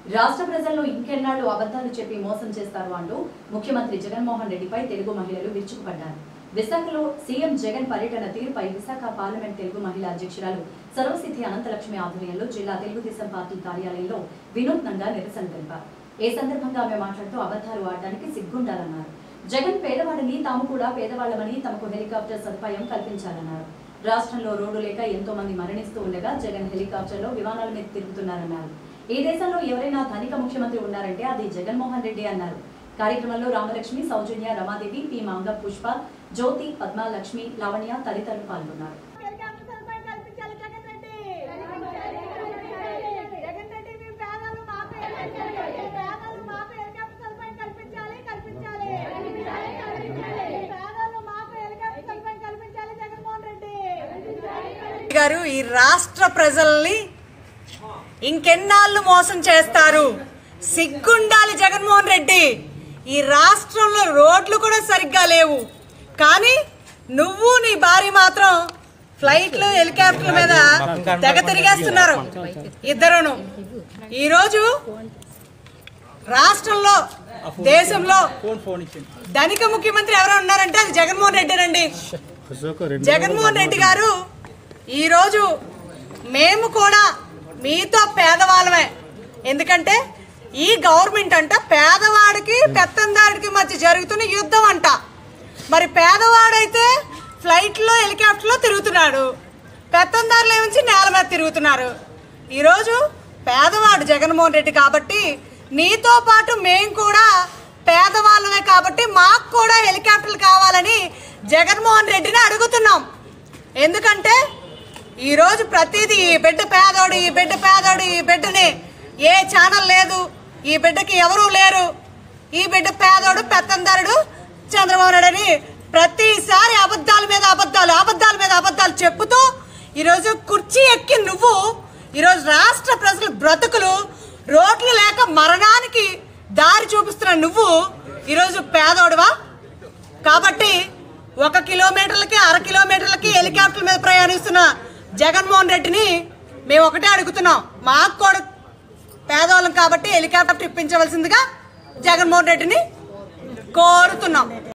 రాష్ట్ర ప్రజల్లో ఇంకెన్నాళ్ళు అబద్ధాలు చెప్పి మోసం చేస్తారు అంటూ ముఖ్యమంత్రి జగన్మోహన్ రెడ్డిపై తెలుగు మహిళలు విరుచుకుపడ్డారు విశాఖలో సీఎం జగన్ పర్యటన తీరుపై విశాఖ పార్లమెంట్ తెలుగు మహిళా అధ్యక్షురాలు సర్వసిద్ధి అనంతలక్ష్మి ఆధ్వర్యంలో జిల్లా తెలుగుదేశం పార్టీ కార్యాలయంలో వినూత్నంగా నిరసన తెలిపారు ఈ సందర్భంగా ఆమె మాట్లాడుతూ అబద్ధాలు ఆడడానికి సిగ్గుండాలన్నారు జగన్ పేదవాడిని తాము కూడా పేదవాళ్లమని తమకు హెలికాప్టర్ సదుపాయం కల్పించాలన్నారు రాష్ట్రంలో రోడ్డు లేక ఎంతో మంది మరణిస్తూ ఉండగా జగన్ హెలికాప్టర్లో విమానాల మీద తిరుగుతున్నారన్నారు ఈ దేశంలో ఎవరైనా ధనిక ముఖ్యమంత్రి ఉన్నారంటే అది జగన్మోహన్ రెడ్డి అన్నారు కార్యక్రమంలో రామలక్ష్మి సౌజన్య రమాదేవి పి మాంగ పుష్ప జ్యోతి పద్మ లక్ష్మి లావణ్య తదితరులు పాల్గొన్నారు హెలికాప్టర్ సదుపాయం కల్పించాలి జగన్ రెడ్డి జగన్ రెడ్డి మేము పేదలు మాకు పేదలు మాకు హెలికాప్టర్ సదుపాయం కల్పించాలి కల్పించాలి పేదలు మాకు హెలికాప్టర్ సదుపాయం కల్పించాలి జగన్మోహన్ రెడ్డి గారు ఈ రాష్ట్ర ప్రజల్ని ఇంకెన్నాళ్ళు మోసం చేస్తారు సిగ్గుండాలి జగన్మోహన్ రెడ్డి ఈ రాష్ట్రంలో రోడ్లు కూడా సరిగ్గా లేవు కానీ నువ్వు నీ భార్య మాత్రం ఫ్లైట్లు హెలికాప్టర్ల మీద తెగ తిరిగేస్తున్నారు ఇద్దరును ఈరోజు రాష్ట్రంలో దేశంలో ధనిక ముఖ్యమంత్రి ఎవరు ఉన్నారంటే అది జగన్మోహన్ రెడ్డినండి జగన్మోహన్ రెడ్డి గారు ఈరోజు మేము కూడా మీతో పేదవాళ్ళమే ఎందుకంటే ఈ గవర్నమెంట్ అంట పేదవాడికి పెత్తందాడికి మధ్య జరుగుతున్న యుద్ధం అంట మరి పేదవాడైతే ఫ్లైట్లో హెలికాప్టర్లో తిరుగుతున్నాడు పెత్తందారులు ఏమించి నేల మీద తిరుగుతున్నారు ఈరోజు పేదవాడు జగన్మోహన్ రెడ్డి కాబట్టి నీతో పాటు మేము కూడా పేదవాళ్ళమే కాబట్టి మాకు కూడా హెలికాప్టర్లు కావాలని జగన్మోహన్ రెడ్డిని అడుగుతున్నాం ఎందుకంటే ఈరోజు ప్రతిదీ ఈ బిడ్డ పేదోడు ఈ బిడ్డ పేదోడు ఈ బిడ్డని ఏ ఛానల్ లేదు ఈ బిడ్డకి ఎవరూ లేరు ఈ బిడ్డ పేదోడు పెత్తందారుడు చంద్రబాబు నాయుడు అని ప్రతిసారి అబద్ధాల మీద అబద్ధాలు అబద్ధాల మీద అబద్ధాలు చెప్పుతూ ఈరోజు కుర్చీ ఎక్కి నువ్వు ఈరోజు రాష్ట్ర ప్రజల బ్రతుకులు రోడ్లు లేక మరణానికి దారి చూపిస్తున్న నువ్వు ఈరోజు పేదోడువా కాబట్టి ఒక కిలోమీటర్లకి అర కిలోమీటర్లకి హెలికాప్టర్ మీద ప్రయాణిస్తున్న జగన్మోహన్ రెడ్డిని మేము ఒకటే అడుగుతున్నాం మాకు కూడా పేదవాళ్ళం కాబట్టి హెలికాప్టర్ ఇప్పించవలసిందిగా జగన్మోహన్ రెడ్డిని కోరుతున్నాం